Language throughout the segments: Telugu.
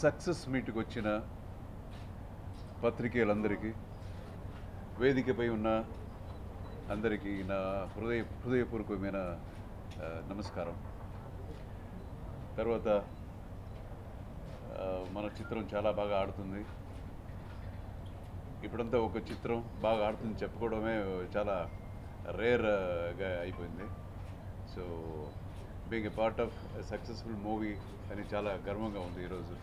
సక్సెస్ మీట్కి వచ్చిన పత్రికేయులందరికీ వేదికపై ఉన్న అందరికీ నా హృదయ హృదయపూర్వకమైన ఆ, నమస్కారం తర్వాత ఆ, మన చిత్రం చాలా బాగా ఆడుతుంది ఇప్పుడంతా ఒక చిత్రం బాగా ఆడుతుంది చెప్పుకోవడమే చాలా రేర్గా అయిపోయింది so being a part of successful movie అని చాలా గర్వంగా ఉంది ఈరోజు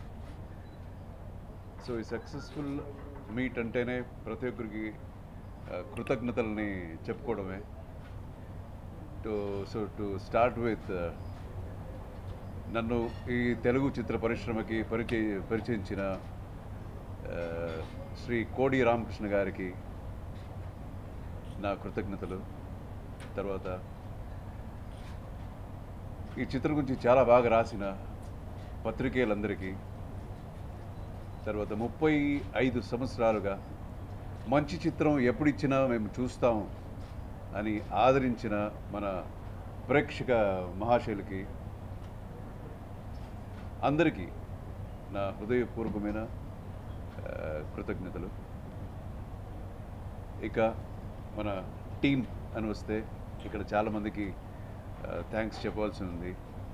సో ఈ సక్సెస్ఫుల్ మీట్ అంటేనే ప్రతి ఒక్కరికి ఆ, కృతజ్ఞతల్ని చెప్పుకోవడమే to so to start with నన్ను ఈ తెలుగు చిత్ర పరిశ్రమకి పరిచయ పరిచయించిన ఆ, శ్రీ కోడి రామకృష్ణ గారికి నా కృతజ్ఞతలు తర్వాత ఈ చిత్రం గురించి చాలా బాగా రాసిన పత్రికేయులందరికీ తర్వాత ముప్పై ఐదు సంవత్సరాలుగా మంచి చిత్రం ఎప్పుడు ఇచ్చినా మేము చూస్తాం అని ఆదరించిన మన ప్రేక్షక మహాశయులకి అందరికీ నా హృదయపూర్వకమైన ఆ, కృతజ్ఞతలు ఇక మన టీం అని వస్తే ఇక్కడ చాలామందికి థ్యాంక్స్ చెప్పాల్సి ఉంది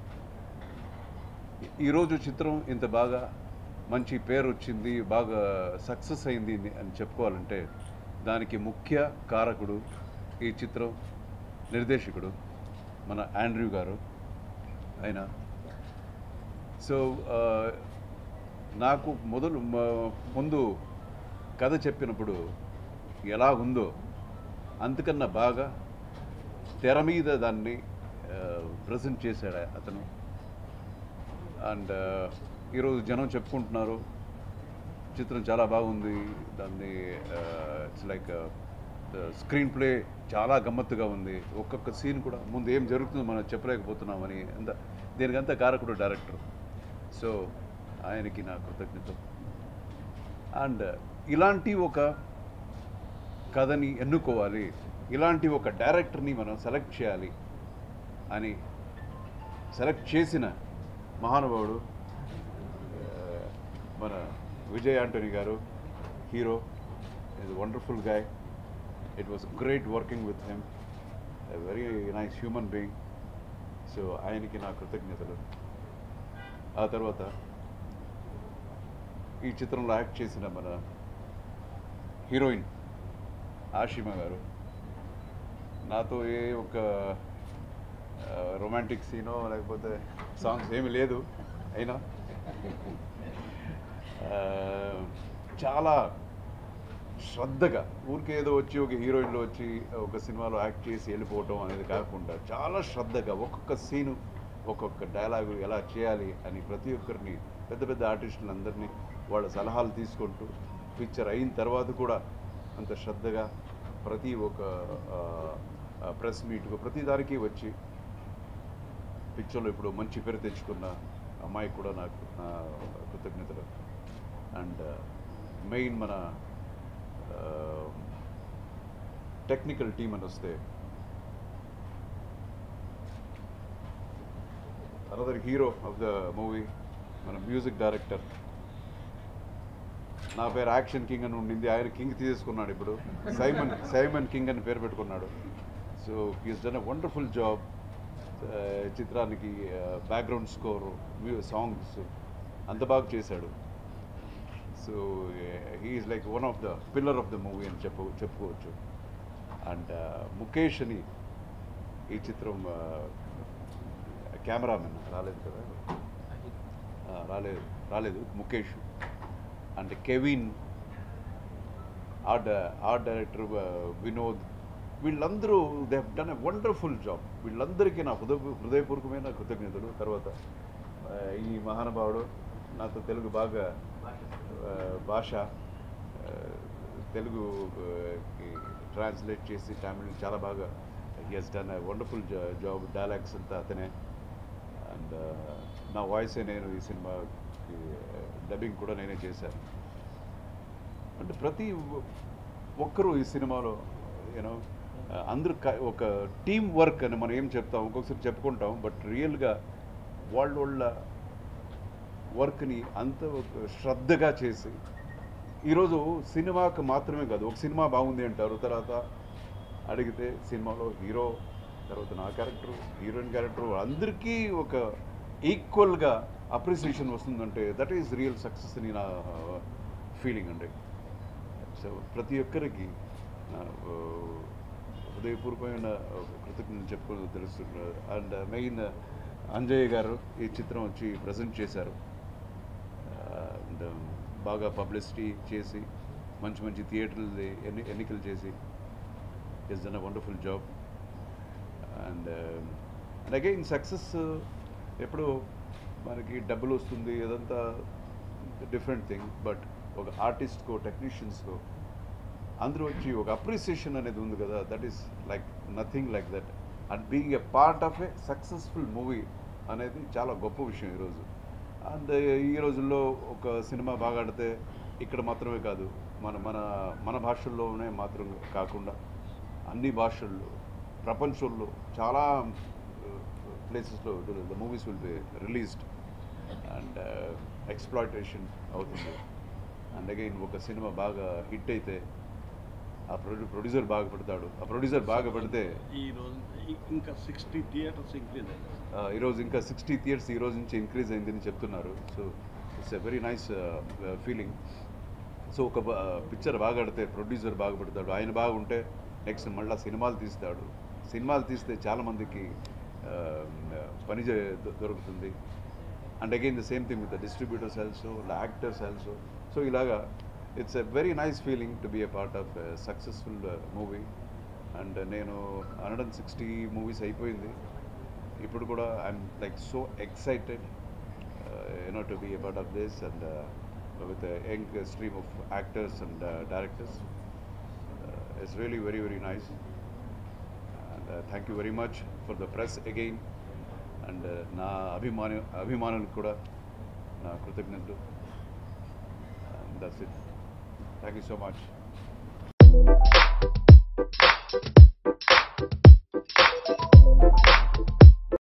ఈ- ఈరోజు చిత్రం ఇంత బాగా మంచి పేరు వచ్చింది బాగా సక్సెస్ అయింది అని- అని చెప్పుకోవాలంటే దానికి ముఖ్య కారకుడు ఈ చిత్రం నిర్దేశకుడు మన ఆండ్రూ గారు ఆయన సో ఆ, నాకు మొదలు మ- ముందు కథ చెప్పినప్పుడు ఎలా ఉందో అంతకన్నా బాగా తెర మీద దాన్ని ప్రజెంట్ చేశాడు అతను అండ్ ఈరోజు జనం చెప్పుకుంటున్నారు చిత్రం చాలా బాగుంది దాన్ని ఇట్స్ లైక్ స్క్రీన్ ప్లే చాలా గమ్మత్తుగా ఉంది ఒక్కొక్క సీన్ కూడా ముందు ఏం జరుగుతుందో మనం చెప్పలేకపోతున్నామని అంత దీనికంతా కారకుడు డైరెక్టర్ సో ఆయనకి నా కృతజ్ఞత అండ్ ఇలాంటి ఒక కథని ఎన్నుకోవాలి ఇలాంటి ఒక డైరెక్టర్ని మనం సెలెక్ట్ చేయాలి అని సెలెక్ట్ చేసిన మహానుభావుడు ఆ, మన విజయ్ ఆంటోనీ గారు hero is wonderful guy it was great working with him very nice human being so ఆయనకి నా కృతజ్ఞతలు ఆ తర్వాత ఈ చిత్రంలో యాక్ట్ చేసిన మన హీరోయిన్ ఆషిమా గారు నాతో ఏ ఒక రొమాంటిక్ సీనో లేకపోతే సాంగ్స్ ఏమీ లేదు అయినా ఆ, చాలా శ్రద్ధగా ఊరికే ఏదో వచ్చి ఒక హీరోయిన్లో వచ్చి ఒక సినిమాలో యాక్ట్ చేసి వెళ్ళిపోవటం అనేది కాకుండా చాలా శ్రద్ధగా ఒక్కొక్క సీను ఒక్కొక్క డైలాగు ఎలా చేయాలి అని ప్రతి ఒక్కరిని పెద్ద పెద్ద ఆర్టిస్టులందరినీ వాళ్ళ సలహాలు తీసుకుంటూ పిక్చర్ అయిన తర్వాత కూడా అంత శ్రద్ధగా ప్రతి ఒక ప్రెస్ మీట్కు ప్రతి దానికి వచ్చి పిక్చర్లో ఇప్పుడు మంచి పేరు తెచ్చుకున్న అమ్మాయికి కూడా నాకు నా కృతజ్ఞతలు అండ్ మెయిన్ మన టెక్నికల్ టీమ్ అని వస్తే another hero of the movie మన మ్యూజిక్ డైరెక్టర్ నా పేరు యాక్షన్ కింగ్ అని ఉండింది ఆయన కింగ్ తీసేసుకున్నాడు ఇప్పుడు సైమన్ సైమన్ కింగ్ అని పేరు పెట్టుకున్నాడు so he's done a wonderful job చిత్రానికి బ్యాక్గ్రౌండ్ స్కోర్ సాంగ్స్ అంత బాగా చేశాడు so he's like one of the pillar of the movie అని చెప్పు చెప్పుకోవచ్చు అండ్ ముఖేష్ అని ఈ చిత్రం కెమెరామెన్ రాలేదు కదా ఆ, రాలేదు రాలేదు Mukesh and Kevin art art director Vinod వీళ్ళందరూ they have done a wonderful job వీళ్ళందరికీ నా హృదయ హృదయపూర్వకమైన కృతజ్ఞతలు తర్వాత ఆ, ఈ మహానుభావుడు నాతో తెలుగు బాగా ఆ, భాష ఆ, తెలుగు ట్రాన్స్లేట్ చేసి తమిళ్ చాలా బాగా he has done a wonderful job dialogues అంతా అతనే అండ్ నా వాయిసే నేను ఈ సినిమాకి డబ్బింగ్ కూడా నేనే చేశాను అంటే ప్రతి ఒక్కరూ ఈ సినిమాలో యూనో అందరూ క- ఒక టీం వర్క్ అని మనం ఏం చెప్తాం ఒక్కొక్కసారి చెప్పుకుంటాం బట్ రియల్గా వాళ్ళ వాళ్ళ వర్క్ని అంత ఒక శ్రద్ధగా చేసి ఈరోజు సినిమాకి మాత్రమే కాదు ఒక సినిమా బాగుంది అంటారు తర్వాత అడిగితే సినిమాలో హీరో తర్వాత నా క్యారెక్టర్ హీరోయిన్ క్యారెక్టర్ అందరికీ ఒక ఈక్వల్గా అప్రిసియేషన్ వస్తుందంటే దట్ ఈస్ రియల్ సక్సెస్ అని నా ఫీలింగ్ అండి సో ప్రతి ఒక్కరికి నా, ఆ, హృదయపూర్వకమైన కృతజ్ఞతలు చెప్పుకోవడం తెలుస్తుంది అండ్ మెయిన్ అంజయ్య గారు ఈ చిత్రం వచ్చి ప్రజెంట్ చేశారు అండ్ బాగా పబ్లిసిటీ చేసి మంచి మంచి థియేటర్లు ఎన్ని ఎన్నికలు చేసి is done a wonderful job and and again success ఎప్పుడు మనకి డబ్బులు వస్తుంది అదంతా డిఫరెంట్ థింగ్ బట్ ఒక ఆర్టిస్ట్కో టెక్నీషియన్స్కో అందరూ వచ్చి ఒక అప్రిసియేషన్ అనేది ఉంది కదా that is like nothing like that and being a part of a successful movie అనేది చాలా గొప్ప విషయం ఈరోజు అండ్ ఈ రోజుల్లో ఒక సినిమా బాగా ఆడితే ఇక్కడ మాత్రమే కాదు మన మన మన భాషల్లోనే మాత్రం కాకుండా అన్ని భాషల్లో ప్రపంచంలో చాలా ప్లేసెస్లో the movies will be released and exploitation అవుతుంది అండ్ అగైన్ ఒక సినిమా బాగా హిట్ అయితే ఆ ప్రొడ్యూ ప్రొడ్యూసర్ బాగా పడతాడు ఆ ప్రొడ్యూసర్ బాగా పడితే ఈ రోజు ఇ- ఇంకా సిక్స్టీ థియేటర్స్ ఇంక్రీజ్ అయ్యాయి ఆ, ఈరోజు ఇంకా సిక్స్టీ ఇయర్స్ ఈ రోజు నుంచి ఇంక్రీజ్ అయిందని చెప్తున్నారు so it's a very nice feeling so ఒక పిక్చర్ బాగా ఆడితే ప్రొడ్యూసర్ బాగా పడతాడు ఆయన బాగుంటే నెక్స్ట్ మళ్ళీ సినిమాలు తీస్తాడు సినిమాలు తీస్తే చాలామందికి పని చే- దొ- దొరుకుతుంది and again the same thing with the distributors also actors also so ఇలాగా it's a very nice feeling to be a part of successful movie and నేను హండ్రెడ్ అండ్ సిక్స్టీ మూవీస్ అయిపోయింది ఇప్పుడు కూడా I'm like so excited you know to be a part of this and with young stream of actors and directors it's really very very nice and thank you very much for the press again and నా అభిమాను అభిమానులకు కూడా నా కృతజ్ఞతలు that's it thank you so much